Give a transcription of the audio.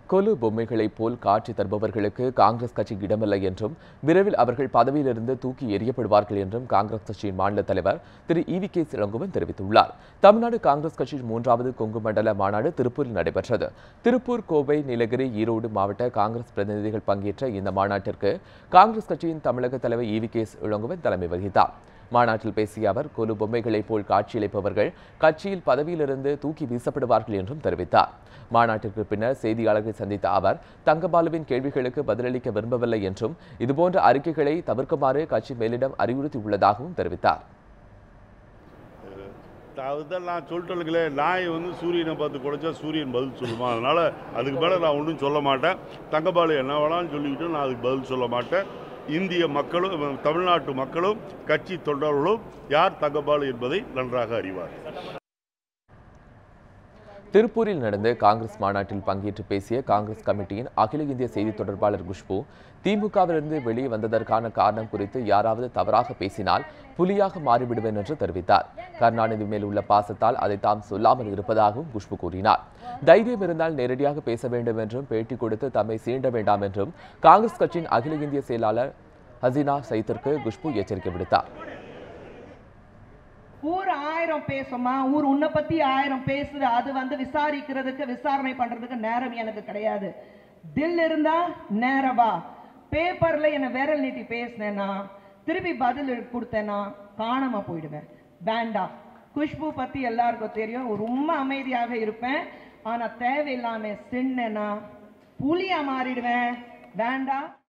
கொலு பொம்மைகளைப் போல் காட்சி தருபவர்களுக்கு காங்கிரஸ் கட்சி இடமில்லை என்றும் விரைவில் அவர்கள் பதவியிலிருந்து தூக்கி எறியப்படுவார்கள் என்றும் காங்கிரஸ் கட்சியின் மாநில தலைவர் திரு இவி கே இளங்கோவன் தெரிவித்துள்ளார் தமிழ்நாடு காங்கிரஸ் கட்சியின் மூன்றாவது கொங்கு மண்டல மாநாடு திருப்பூரில் நடைபெற்றது திருப்பூர் கோவை நீலகிரி ஈரோடு மாவட்ட காங்கிரஸ் பிரதிநிதிகள் பங்கேற்ற இந்த மாநாட்டிற்கு காங்கிரஸ் கட்சியின் தமிழக தலைவர் இவி கே இளங்கோவன் தலைமை வகித்தார் மாநாட்டில் பேசிய அவர் கொலு பொம்மைகளைப் போல் காட்சியளிப்பவர்கள் கட்சியில் பதவியிலிருந்து தூக்கி வீசப்படுவார்கள் என்றும் தெரிவித்தார் மாநாட்டிற்கு பின்னர் செய்தியாளர்களை சந்தித்த அவர் தங்கபாலுவின் கேள்விகளுக்கு பதிலளிக்க விரும்பவில்லை என்றும் இதுபோன்ற அறிக்கைகளை தவிர்க்குமாறு கட்சி மேலிடம் அறிவுறுத்தியுள்ளதாகவும் தெரிவித்தார் அதுதான் நான் சொல்லிட்டேங்களே நாய் வந்து சூரியனை பார்த்து குறைச்சா சூரியன் பதில் சொல்லுமா அதனால் அதுக்கு மேலே நான் ஒன்றும் சொல்ல மாட்டேன் தங்கபாலு என்ன வேணாலும் சொல்லிக்கிட்டு நான் அதுக்கு பதில் சொல்ல மாட்டேன் இந்திய மக்களும் தமிழ்நாட்டு மக்களும் கட்சி தொண்டர்களும் யார் தங்கபாலு என்பதை நன்றாக அறிவார் திருப்பூரில் நடந்த காங்கிரஸ் மாநாட்டில் பங்கேற்று பேசிய காங்கிரஸ் கமிட்டியின் அகில இந்திய செய்தி தொடர்பாளர் குஷ்பு திமுகவிலிருந்து வெளியே வந்ததற்கான காரணம் குறித்து யாராவது தவறாக பேசினால் புலியாக மாறிவிடுவேன் என்று தெரிவித்தார் கருணாநிதி மேல் உள்ள பாசத்தால் அதை தாம் சொல்லாமல் இருப்பதாகவும் குஷ்பு கூறினார் தைரியம் இருந்தால் நேரடியாக பேச வேண்டும் என்றும் பேட்டி கொடுத்து தம்மை சீண்ட வேண்டாம் என்றும் காங்கிரஸ் கட்சியின் அகில இந்திய செயலாளர் ஹசீனா சைத்திற்கு குஷ்பு எச்சரிக்கை விடுத்தார் ஊர் ஆயிரம் பேசுமா ஊர் உன்னை பத்தி ஆயிரம் பேசுது அது வந்து விசாரிக்கிறதுக்கு விசாரணை பண்றதுக்கு நேரம் எனக்கு கிடையாது தில் இருந்தா நேரவா பேப்பர்ல என்ன விரல் நீட்டி பேசினேன்னா திருப்பி பதில் கொடுத்தேன்னா காணாம போயிடுவேன் வேண்டாம் குஷ்பு பத்தி எல்லாருக்கும் தெரியும் ரொம்ப அமைதியாக இருப்பேன் ஆனா தேவையில்லாம சின்னனா புலியா மாறிடுவேன் வேண்டாம்